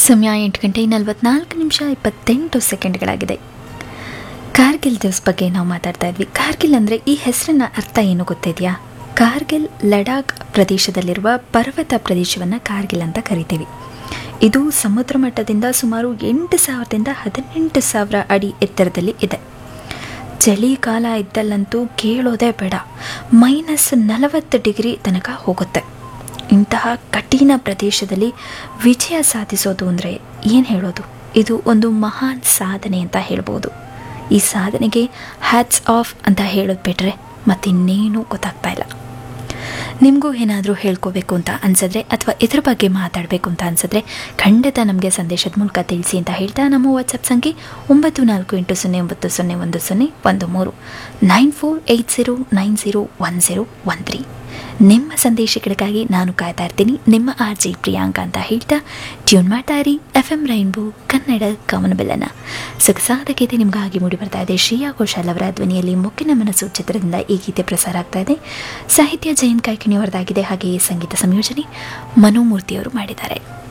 ಸಮಯ ಎಂಟು ಗಂಟೆ ನಲವತ್ನಾಲ್ಕು ನಿಮಿಷ ಇಪ್ಪತ್ತೆಂಟು ಸೆಕೆಂಡ್ಗಳಾಗಿದೆ ಕಾರ್ಗಿಲ್ ದಿವಸ ಬಗ್ಗೆ ನಾವು ಮಾತಾಡ್ತಾ ಇದ್ವಿ ಕಾರ್ಗಿಲ್ ಅಂದರೆ ಈ ಹೆಸರಿನ ಅರ್ಥ ಏನು ಗೊತ್ತಿದೆಯಾ ಕಾರ್ಗಿಲ್ ಲಡಾಖ್ ಪ್ರದೇಶದಲ್ಲಿರುವ ಪರ್ವತ ಪ್ರದೇಶವನ್ನು ಕಾರ್ಗಿಲ್ ಅಂತ ಕರಿತೀವಿ ಇದು ಸಮುದ್ರ ಮಟ್ಟದಿಂದ ಸುಮಾರು ಎಂಟು ಸಾವಿರದಿಂದ ಹದಿನೆಂಟು ಸಾವಿರ ಅಡಿ ಎತ್ತರದಲ್ಲಿ ಇದೆ ಚಳಿಗಾಲ ಇದ್ದಲ್ಲಂತೂ ಕೇಳೋದೇ ಬೇಡ ಮೈನಸ್ ನಲವತ್ತು ಡಿಗ್ರಿ ತನಕ ಹೋಗುತ್ತೆ ಇಂತಹ ಕಠಿಣ ಪ್ರದೇಶದಲ್ಲಿ ವಿಜಯ ಸಾಧಿಸೋದು ಅಂದರೆ ಏನು ಹೇಳೋದು ಇದು ಒಂದು ಮಹಾನ್ ಸಾಧನೆ ಅಂತ ಹೇಳ್ಬೋದು ಈ ಸಾಧನೆಗೆ ಹ್ಯಾಟ್ಸ್ ಆಫ್ ಅಂತ ಹೇಳೋದು ಬಿಟ್ರೆ ಮತ್ತಿನ್ನೇನೂ ಗೊತ್ತಾಗ್ತಾ ಇಲ್ಲ ನಿಮಗೂ ಏನಾದರೂ ಹೇಳ್ಕೋಬೇಕು ಅಂತ ಅನ್ಸಿದ್ರೆ ಅಥವಾ ಇದ್ರ ಬಗ್ಗೆ ಮಾತಾಡಬೇಕು ಅಂತ ಅನ್ಸಿದ್ರೆ ಖಂಡಿತ ನಮಗೆ ಸಂದೇಶದ ಮೂಲಕ ತಿಳಿಸಿ ಅಂತ ಹೇಳ್ತಾ ನಮ್ಮ ವಾಟ್ಸಪ್ ಸಂಖ್ಯೆ ಒಂಬತ್ತು ನಾಲ್ಕು ಎಂಟು ಸೊನ್ನೆ ಒಂಬತ್ತು ಸೊನ್ನೆ ಒಂದು ಸೊನ್ನೆ ಒಂದು ಮೂರು nine four eight zero nine zero one zero one three ನಿಮ್ಮ ಸಂದೇಶಗಳಿಗಾಗಿ ನಾನು ಕಾಯ್ತಾ ಇರ್ತೀನಿ ನಿಮ್ಮ ಆರ್ ಜೆ ಪ್ರಿಯಾಂಕ ಅಂತ ಹೇಳ್ತಾ ಟ್ಯೂನ್ ಮಾಡ್ತಾ ಇರಿ ಎಫ್ ಎಂ ರೈನ್ಬೋ ಕನ್ನಡ ಕವನಬೆಲ್ಲನ ಸೊಗಸಾದ ಗೀತೆ ನಿಮಗಾಗಿ ಮೂಡಿ ಬರ್ತಾ ಇದೆ ಶ್ರೇಯಾ ಘೋಷಾಲ್ ಅವರ ಧ್ವನಿಯಲ್ಲಿ ಮುಖ್ಯನ ಮನಸ್ಸು ಚಿತ್ರದಿಂದ ಈ ಗೀತೆ ಪ್ರಸಾರ ಆಗ್ತಾ ಇದೆ ಸಾಹಿತ್ಯ ಜಯಂತ್ ಕಾಯ್ಕಿಣಿಯವರದಾಗಿದೆ ಹಾಗೆಯೇ ಸಂಗೀತ ಸಂಯೋಜನೆ ಮನೋಮೂರ್ತಿಯವರು ಮಾಡಿದ್ದಾರೆ